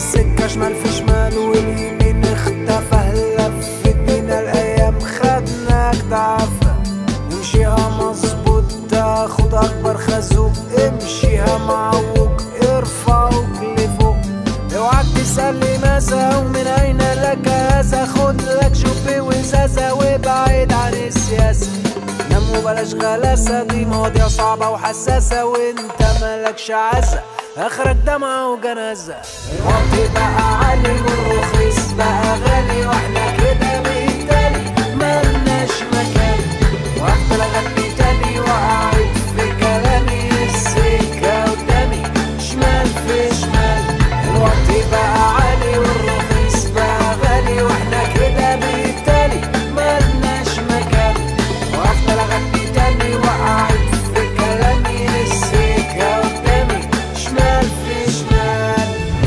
السكة شمال في شمال واليمين اختفى لفت بينا الايام خدناك تعافى نمشيها مظبوط تاخد اكبر خازوق امشيها معوج ارفعوك لفوق اوعك تسألني ماذا ومن اين لك هذا خد لك شوبي وزازة وابعد عن السياسة نام وبلاش غلاسة دي مواضيع صعبة وحساسة وانت مالكش عزة اخرك دمعة وجنازة الوقت بقى عالي والرخيص بقى غالي واحنا كده بالتالي ملناش مكان وافضل اغني تاني واقعد في كلامي السكة قدامي شمال في شمال الوقت بقى عالي والرخيص بقى غالي واحنا كده بالتالي ملناش مكان وافضل اغني تاني واقعد في كلامي السكة قدامي شمال في شمال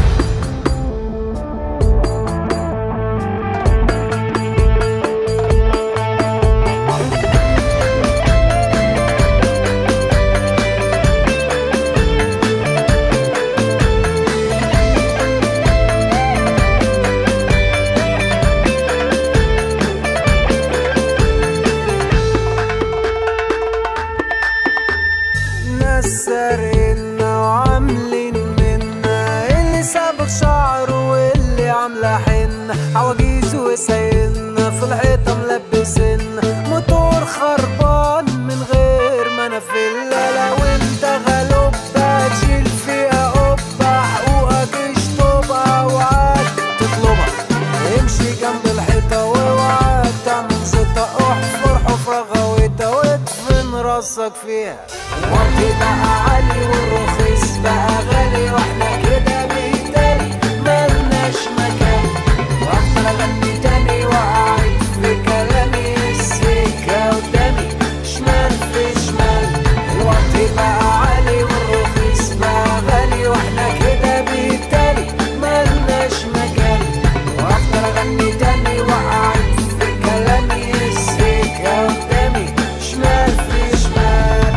ناس سارقنا وعاملين منا اللي سابق شعره واللي عاملة حنة عواجيز وسايقنا في الحيطة ملبسنا موتور خربان من غير ما انا في لا وانت غلوب تشيل فيها قبة حقوقك اشطبها اوعاك تطلبها امشي جنب الحيطة واوعاك تعمل زيطة احفر حفرة غويطة وادفن راسك فيها الوقت بقى عالي والرخيص بقى غالي واحنا كده بالتالي ملناش مكان وافضل اغني تاني واقعد في كلامي السكة قدامي شمال في شمال الوقت بقى عالي والرخيص بقى غالي واحنا كده بالتالي ملناش مكان وافضل اغني تاني واقعد في كلامي السكة قدامي شمال في شمال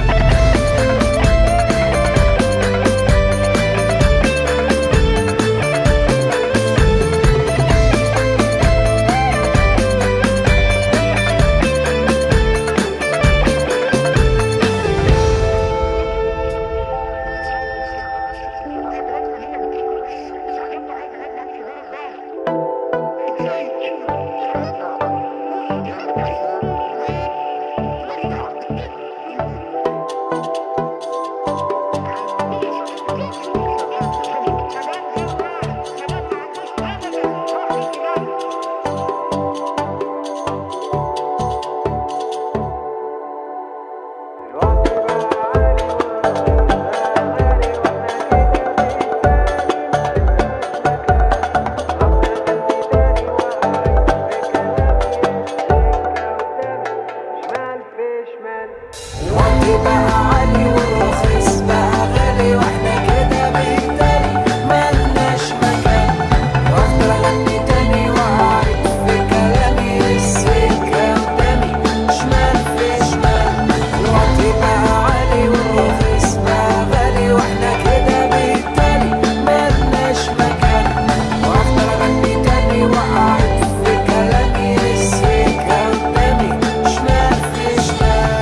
الوقت بقى عالي والرخيص بقى غالي واحنا كده بالتالي ملناش مكان وافضل اغني تاني واقعد في كلامي السكة قدامي شمال في شمال الوقت بقى عالي والرخيص بقى غالي واحنا كده بالتالي ملناش مكان وافضل اغني تاني واقعد في كلامي السكة قدامي شمال في شمال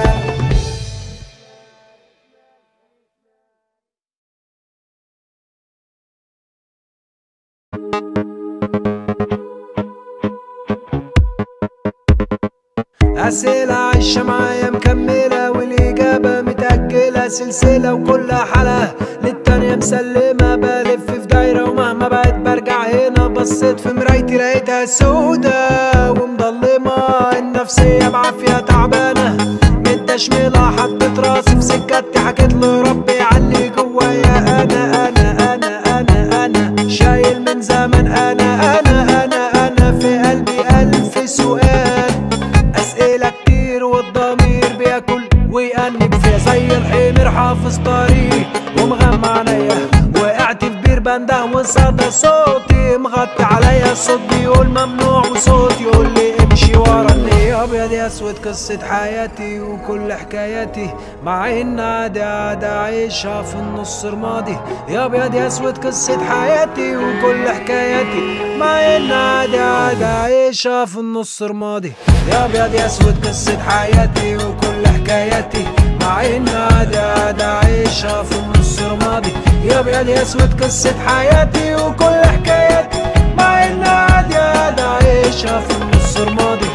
أسئلة عايشة معايا مكملة والإجابة متأجلة سلسلة وكل حلقة للتانية مسلمة بلف في دايرة ومهما بقيت برجع هنا بصيت في مرايتي لقيتها سودة ومضلمة النفسية بعافية تعبانة متشملة حطيت راسي في سكتي حكيت لربي علي جوايا أنا أنا أنا أنا أنا شايل من زمان أنا أنا أنا أنا في قلبي ألف سؤال أسئلة كتير والضمير بياكل ويأنب فيها زي الحمير حافظ طريق ومغمى عينيا وقعت في بير بنده وصدى صوتي مغطي عليا الصوت بيقول ممنوع وصوت يقول لي امشي ورا النياب يا ابيض يا اسود قصة حياتي وكل حكاياتي مع ان عادي عادي عايشها في النص رمادي يا ابيض يا اسود قصة حياتي وكل حكاياتي مع ان عادي عادي عايشها في النص رمادي يا ابيض يا اسود قصة حياتي وكل حكاياتي مع ان عادي عادي عايشها في النص رمادي يا ابيض يا اسود قصة حياتي وكل حكاياتي مع ان عادي عادي عايشها في النص رمادي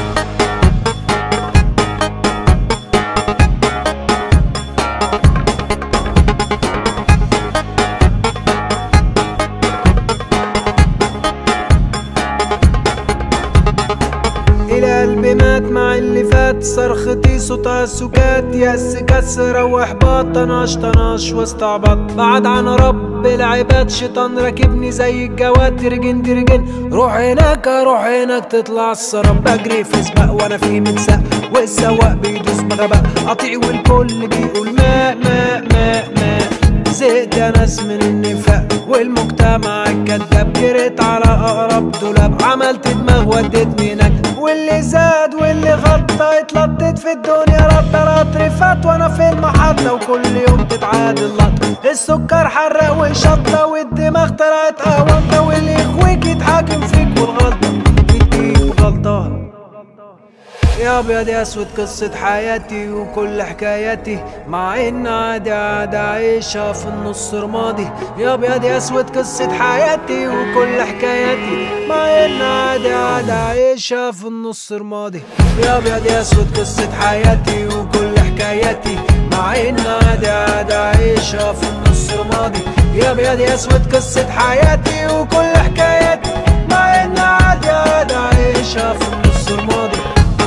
الى قلبي مات مع اللي فات صرختي صوتها سكات يأس كسر واحباط طناش طناش واستعبط بعد عن رب العباد شيطان راكبني زي الجواد ترجن ترجن روح هناك روح هناك تطلع السراب بجري في سباق وانا في متساق والسواق بيدوس بغباء قطيع والكل بيقول ماء ماء ماء ماء زهقت يا ناس من النفاق والمجتمع الكذاب جريت على اقرب دولاب عملت دماغ وديتني هناك واللي زاد واللي غطى اتلطت في الدنيا رب رطري فات وانا في المحطة وكل يوم تتعادل لط السكر حرق وشطة والدماغ طلعت قهوة واللي يخويك يتحاكم فيك والغلطة يديك غلطان يا ابيض يا اسود قصة حياتي وكل حكاياتي مع ان عادي عادي عايشها في النص رمادي يا ابيض يا اسود قصة حياتي وكل حكاياتي مع ان عادي عادي عايشها في النص رمادي يا ابيض يا اسود قصة حياتي وكل حكاياتي مع ان عادي عادي عايشها في النص رمادي يا ابيض يا اسود قصة حياتي وكل حكاياتي مع ان عادي عادي عايشها في النص رمادي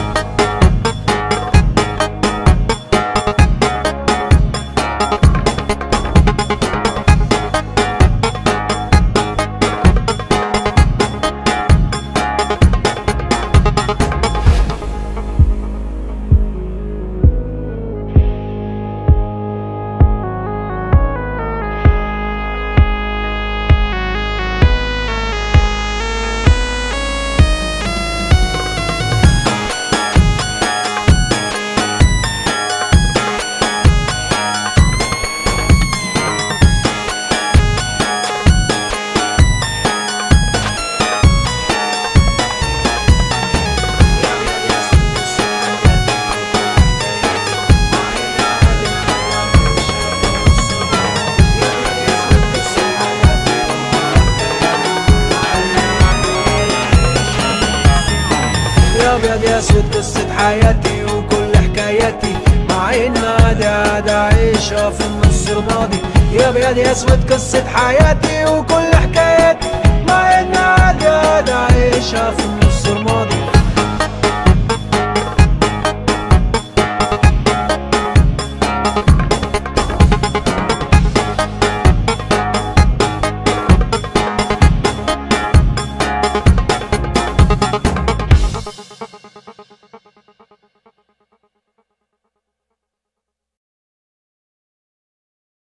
يا ابيض يا اسود قصة حياتي وكل حكاياتي مع ان عادي عادي عايشها في النص رمادي يا ابيض يا اسود قصة حياتي وكل حكاياتي مع ان عادي عادي عايشها في النص رمادي